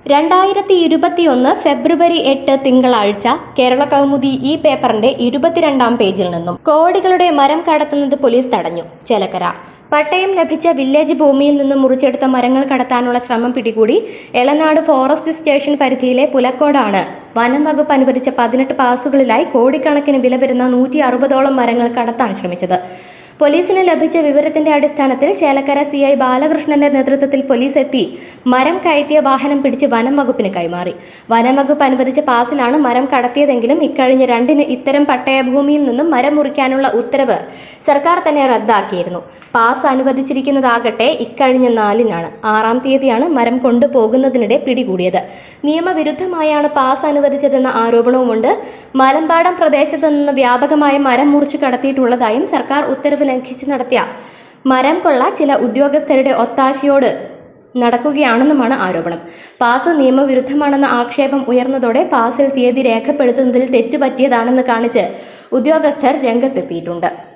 രണ്ടായിരത്തി ഇരുപത്തിയൊന്ന് ഫെബ്രുവരി എട്ട് തിങ്കളാഴ്ച കേരള കൗമുദി ഈ പേപ്പറിന്റെ ഇരുപത്തിരണ്ടാം പേജിൽ നിന്നും കോടികളുടെ മരം കടത്തുന്നത് പോലീസ് തടഞ്ഞു ചേലക്കര പട്ടയം ലഭിച്ച വില്ലേജ് ഭൂമിയിൽ നിന്നും മുറിച്ചെടുത്ത മരങ്ങൾ കടത്താനുള്ള ശ്രമം പിടികൂടി എളനാട് ഫോറസ്റ്റ് സ്റ്റേഷൻ പരിധിയിലെ പുലക്കോടാണ് വനം വകുപ്പ് അനുവദിച്ച പതിനെട്ട് പാസുകളിലായി കോടിക്കണക്കിന് വില വരുന്ന നൂറ്റി അറുപതോളം മരങ്ങൾ കടത്താൻ ശ്രമിച്ചത് പോലീസിന് ലഭിച്ച വിവരത്തിന്റെ അടിസ്ഥാനത്തിൽ ചേലക്കര സി ഐ ബാലകൃഷ്ണന്റെ നേതൃത്വത്തിൽ പോലീസ് എത്തി മരം കയറ്റിയ വാഹനം പിടിച്ച് വനം വകുപ്പിന് കൈമാറി വനം വകുപ്പ് അനുവദിച്ച പാസിലാണ് മരം കടത്തിയതെങ്കിലും ഇക്കഴിഞ്ഞ രണ്ടിന് ഇത്തരം പട്ടയഭൂമിയിൽ നിന്നും മരം മുറിക്കാനുള്ള ഉത്തരവ് സർക്കാർ തന്നെ റദ്ദാക്കിയിരുന്നു പാസ് അനുവദിച്ചിരിക്കുന്നതാകട്ടെ ഇക്കഴിഞ്ഞ നാലിനാണ് ആറാം തീയതിയാണ് മരം കൊണ്ടുപോകുന്നതിനിടെ പിടികൂടിയത് നിയമവിരുദ്ധമായാണ് പാസ് അനുവദിച്ചതെന്ന ആരോപണവുമുണ്ട് മലമ്പാടം പ്രദേശത്ത് നിന്ന് വ്യാപകമായ മരം മുറിച്ചു കടത്തിയിട്ടുള്ളതായും സർക്കാർ ഉത്തരവ് ലംഘിച്ച് നടത്തിയ മരം കൊള്ള ചില ഉദ്യോഗസ്ഥരുടെ ഒത്താശയോട് നടക്കുകയാണെന്നുമാണ് ആരോപണം പാസ് നിയമവിരുദ്ധമാണെന്ന ആക്ഷേപം ഉയർന്നതോടെ പാസിൽ തീയതി രേഖപ്പെടുത്തുന്നതിൽ തെറ്റുപറ്റിയതാണെന്ന് കാണിച്ച് ഉദ്യോഗസ്ഥർ രംഗത്തെത്തിയിട്ടുണ്ട്